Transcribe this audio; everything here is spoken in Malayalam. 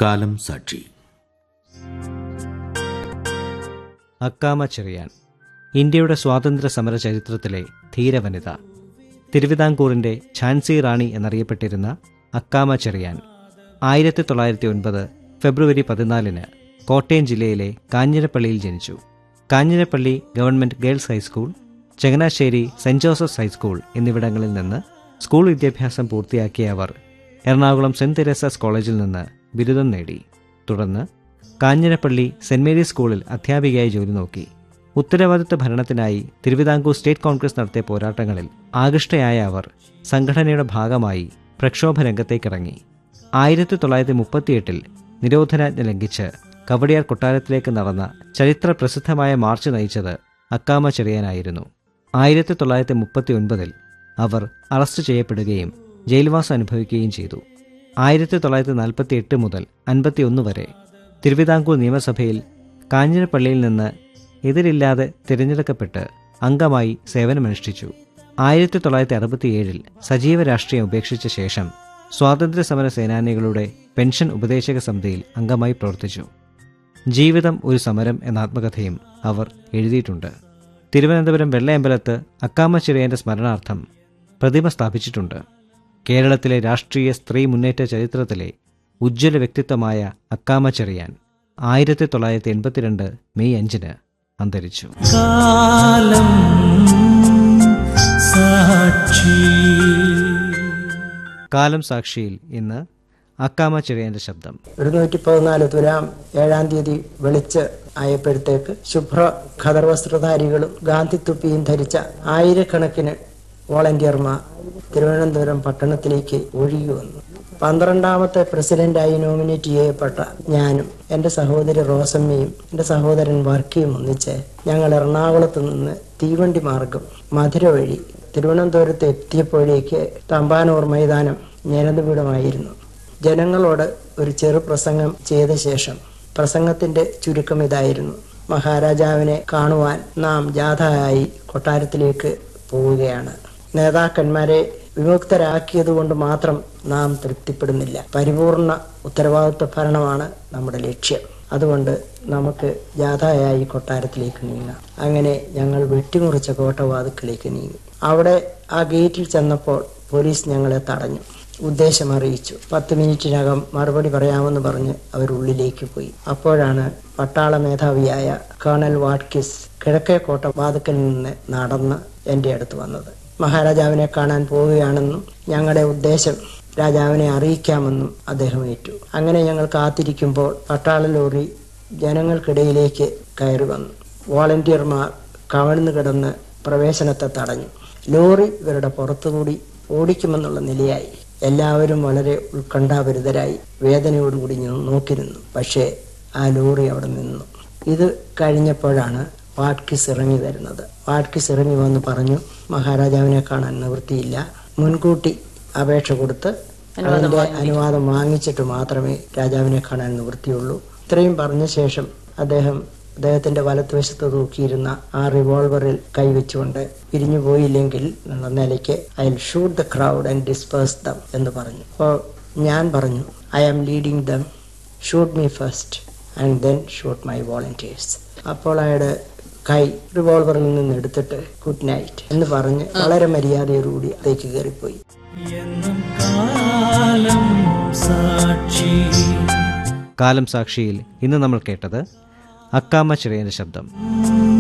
കാലം സാക്ഷി അക്കാമ ചെറിയാൻ ഇന്ത്യയുടെ സ്വാതന്ത്ര്യ സമര ചരിത്രത്തിലെ ധീരവനിത തിരുവിതാംകൂറിന്റെ ഝാൻസി റാണി എന്നറിയപ്പെട്ടിരുന്ന അക്കാമ ചെറിയാൻ ആയിരത്തി തൊള്ളായിരത്തി ഒൻപത് ഫെബ്രുവരി പതിനാലിന് കോട്ടയം ജില്ലയിലെ കാഞ്ഞിരപ്പള്ളിയിൽ ജനിച്ചു Kanjirappally government girls high school Changanassery saint Joseph's high school എന്നിവിടങ്ങളിൽ നിന്ന് സ്കൂൾ വിദ്യാഭ്യാസം പൂർത്തിയാക്കിയ അവർ എറണാകുളം സെന്റ് തെരേസാസ് കോളേജിൽ നിന്ന് ബിരുദം നേടി തുടർന്ന് കാഞ്ഞിരപ്പള്ളി സെന്റ് മേരീസ് സ്കൂളിൽ അധ്യാപികയായി ജോലി നോക്കി ഉത്തരവാദിത്വ ഭരണത്തിനായി തിരുവിതാംകൂർ സ്റ്റേറ്റ് കോൺഗ്രസ് നടത്തിയ പോരാട്ടങ്ങളിൽ ആകൃഷ്ടയായ അവർ സംഘടനയുടെ ഭാഗമായി പ്രക്ഷോഭ രംഗത്തേക്കിറങ്ങി ആയിരത്തി തൊള്ളായിരത്തി മുപ്പത്തിയെട്ടിൽ നിരോധനാജ്ഞ ലംഘിച്ച് കവടിയാർ കൊട്ടാരത്തിലേക്ക് നടന്ന ചരിത്ര പ്രസിദ്ധമായ മാർച്ച് നയിച്ചത് അക്കാമ ചെറിയാനായിരുന്നു ആയിരത്തി തൊള്ളായിരത്തി മുപ്പത്തി ഒൻപതിൽ അവർ അറസ്റ്റ് ചെയ്യപ്പെടുകയും ജയിൽവാസം അനുഭവിക്കുകയും ചെയ്തു ആയിരത്തി തൊള്ളായിരത്തി നാൽപ്പത്തി എട്ട് മുതൽ അൻപത്തിയൊന്ന് വരെ തിരുവിതാംകൂർ നിയമസഭയിൽ കാഞ്ഞിരപ്പള്ളിയിൽ നിന്ന് എതിരില്ലാതെ തിരഞ്ഞെടുക്കപ്പെട്ട് അംഗമായി സേവനമനുഷ്ഠിച്ചു ആയിരത്തി തൊള്ളായിരത്തി അറുപത്തിയേഴിൽ സജീവ രാഷ്ട്രീയം ഉപേക്ഷിച്ച ശേഷം സ്വാതന്ത്ര്യ സമര സേനാനികളുടെ പെൻഷൻ ഉപദേശക സമിതിയിൽ അംഗമായി പ്രവർത്തിച്ചു ജീവിതം ഒരു സമരം എന്ന ആത്മകഥയും അവർ എഴുതിയിട്ടുണ്ട് തിരുവനന്തപുരം വെള്ളയമ്പലത്ത് അക്കാമ ചെറിയന്റെ സ്മരണാർത്ഥം പ്രതിമ സ്ഥാപിച്ചിട്ടുണ്ട് കേരളത്തിലെ രാഷ്ട്രീയ സ്ത്രീ മുന്നേറ്റ ചരിത്രത്തിലെ ഉജ്ജ്വല വ്യക്തിത്വമായ അക്കാമ ചെറിയാൻ ആയിരത്തി തൊള്ളായിരത്തി എൺപത്തിരണ്ട് മെയ് അഞ്ചിന് അന്തരിച്ചു കാലം സാക്ഷി കാലം സാക്ഷിയിൽ ഇന്ന് അക്കാമ ചെറിയാന്റെ ശബ്ദം ഇരുന്നൂറ്റി പതിനാല് തുലാം ഏഴാം തീയതി വെളിച്ച് ആയപ്പോഴത്തേക്ക് ശുഭ്ര ഖദർ വസ്ത്രധാരികളും ഗാന്ധി തുപ്പിയും ധരിച്ച ആയിരക്കണക്കിന് വോളണ്ടിയർമാർ തിരുവനന്തപുരം പട്ടണത്തിലേക്ക് ഒഴുകി വന്നു പന്ത്രണ്ടാമത്തെ പ്രസിഡന്റായി നോമിനേറ്റ് ചെയ്യപ്പെട്ട ഞാനും എൻ്റെ സഹോദരി റോസമ്മയും എൻ്റെ സഹോദരൻ വർക്കിയും ഒന്നിച്ച് ഞങ്ങൾ എറണാകുളത്ത് നിന്ന് തീവണ്ടി മാർഗം മധുര വഴി തിരുവനന്തപുരത്ത് എത്തിയപ്പോഴേക്ക് തമ്പാനൂർ മൈതാനം ഞരന്തുപീഠമായിരുന്നു ജനങ്ങളോട് ഒരു ചെറു പ്രസംഗം ചെയ്ത ശേഷം പ്രസംഗത്തിന്റെ ചുരുക്കം ഇതായിരുന്നു മഹാരാജാവിനെ കാണുവാൻ നാം ജാഥയായി കൊട്ടാരത്തിലേക്ക് പോവുകയാണ് നേതാക്കന്മാരെ വിമുക്തരാക്കിയതുകൊണ്ട് മാത്രം നാം തൃപ്തിപ്പെടുന്നില്ല പരിപൂർണ ഉത്തരവാദിത്വ ഭരണമാണ് നമ്മുടെ ലക്ഷ്യം അതുകൊണ്ട് നമുക്ക് ജാഥയായി കൊട്ടാരത്തിലേക്ക് നീങ്ങാം അങ്ങനെ ഞങ്ങൾ വെട്ടിമുറിച്ച കോട്ടവാതുക്കളിലേക്ക് നീങ്ങി അവിടെ ആ ഗേറ്റിൽ ചെന്നപ്പോൾ പോലീസ് ഞങ്ങളെ തടഞ്ഞു ഉദ്ദേശം അറിയിച്ചു പത്ത് മിനിറ്റിനകം മറുപടി പറയാമെന്ന് പറഞ്ഞ് അവർ ഉള്ളിലേക്ക് പോയി അപ്പോഴാണ് പട്ടാള മേധാവിയായ കേണൽ വാട്കിസ് കിഴക്കേ കോട്ട വാതുക്കൽ നിന്ന് നടന്ന് എൻ്റെ അടുത്ത് വന്നത് മഹാരാജാവിനെ കാണാൻ പോവുകയാണെന്നും ഞങ്ങളുടെ ഉദ്ദേശം രാജാവിനെ അറിയിക്കാമെന്നും അദ്ദേഹം ഏറ്റു അങ്ങനെ ഞങ്ങൾ കാത്തിരിക്കുമ്പോൾ പട്ടാള ലോറി ജനങ്ങൾക്കിടയിലേക്ക് കയറി വന്നു വോളണ്ടിയർമാർ കവഴ്ന്നു കിടന്ന് പ്രവേശനത്തെ തടഞ്ഞു ലോറി ഇവരുടെ പുറത്തുകൂടി ഓടിക്കുമെന്നുള്ള നിലയായി എല്ലാവരും വളരെ ഉത്കണ്ഠാഭരിതരായി വേദനയോടുകൂടി ഞാൻ നോക്കിയിരുന്നു പക്ഷേ ആ ലോറി അവിടെ നിന്നു ഇത് കഴിഞ്ഞപ്പോഴാണ് വാട്കിസ് ഇറങ്ങി വരുന്നത് വാട്കിസ് ഇറങ്ങി വന്ന് പറഞ്ഞു മഹാരാജാവിനെ കാണാൻ നിവൃത്തിയില്ല മുൻകൂട്ടി അപേക്ഷ കൊടുത്ത് അതിന്റെ അനുവാദം വാങ്ങിച്ചിട്ട് മാത്രമേ രാജാവിനെ കാണാൻ നിവൃത്തിയുള്ളൂ ഇത്രയും പറഞ്ഞ ശേഷം അദ്ദേഹം അദ്ദേഹത്തിന്റെ വലത്തുവശത്ത് തൂക്കിയിരുന്ന ആ റിവോൾവറിൽ കൈവച്ചുകൊണ്ട് പിരിഞ്ഞു പോയില്ലെങ്കിൽ എന്ന നിലയ്ക്ക് I shoot the crowd and disperse them എന്ന് പറഞ്ഞു അപ്പോൾ ഞാൻ പറഞ്ഞു I am leading them shoot me first and then shoot my volunteers അപ്പോൾ അയാളുടെ കൈ റിവോൾവറിൽ നിന്ന് എടുത്തിട്ട് ഗുഡ് നൈറ്റ് എന്ന് പറഞ്ഞ് വളരെ മര്യാദയോടുകൂടി അതേക്ക് കയറിപ്പോയി എന്നും കാലം സാക്ഷി കാലം സാക്ഷിയിൽ ഇന്ന് നമ്മൾ കേട്ടത് അക്കാമ ചെറിയന്റെ ശബ്ദം